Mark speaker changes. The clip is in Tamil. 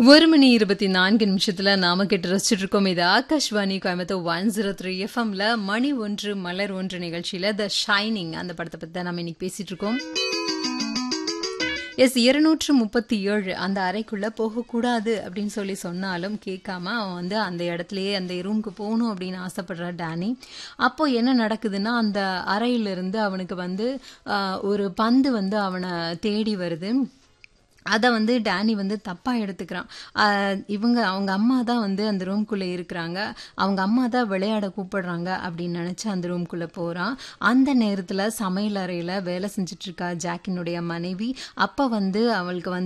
Speaker 1: ஒரு மணி இருபத்தி நான்கு நிமிஷத்துல நாம கேட்டு ரசிச்சுட்டு இருக்கோம் இது Akashvani Coimbatore one zero three எஃப்எம்ல மணி ஒன்று மலர் ஒன்று நிகழ்ச்சியில த ஷைனிங் அந்த படத்தை பத்தி தான் நம்ம இன்னைக்கு பேசிட்டு இருக்கோம் எஸ் இருநூற்று முப்பத்தி ஏழு அந்த அறைக்குள்ள போகக்கூடாது அப்படின்னு சொல்லி சொன்னாலும் கேட்காம அவன் வந்து அந்த இடத்துலயே அந்த ரூமுக்கு போகணும் அப்படின்னு ஆசைப்படுற டேனி அப்போ என்ன நடக்குதுன்னா அந்த அறையிலிருந்து அவனுக்கு வந்து ஆஹ், ஒரு பந்து வந்து அவனை தேடி வருது அதை வந்து டேனி வந்து தப்பாக எடுத்துக்கிறான் ஆஹ் இவங்க அவங்க அம்மா தான் வந்து அந்த ரூம்குள்ளே இருக்கிறாங்க அவங்க அம்மா தான் விளையாட கூப்பிடுறாங்க அப்படின்னு நினச்சி அந்த ரூம்குள்ளே போகிறான் அந்த நேரத்தில் சமையல் அறையில் வேலை செஞ்சுட்டு இருக்கா ஜாக்கினுடைய மனைவி அப்போ வந்து அவளுக்கு வந்து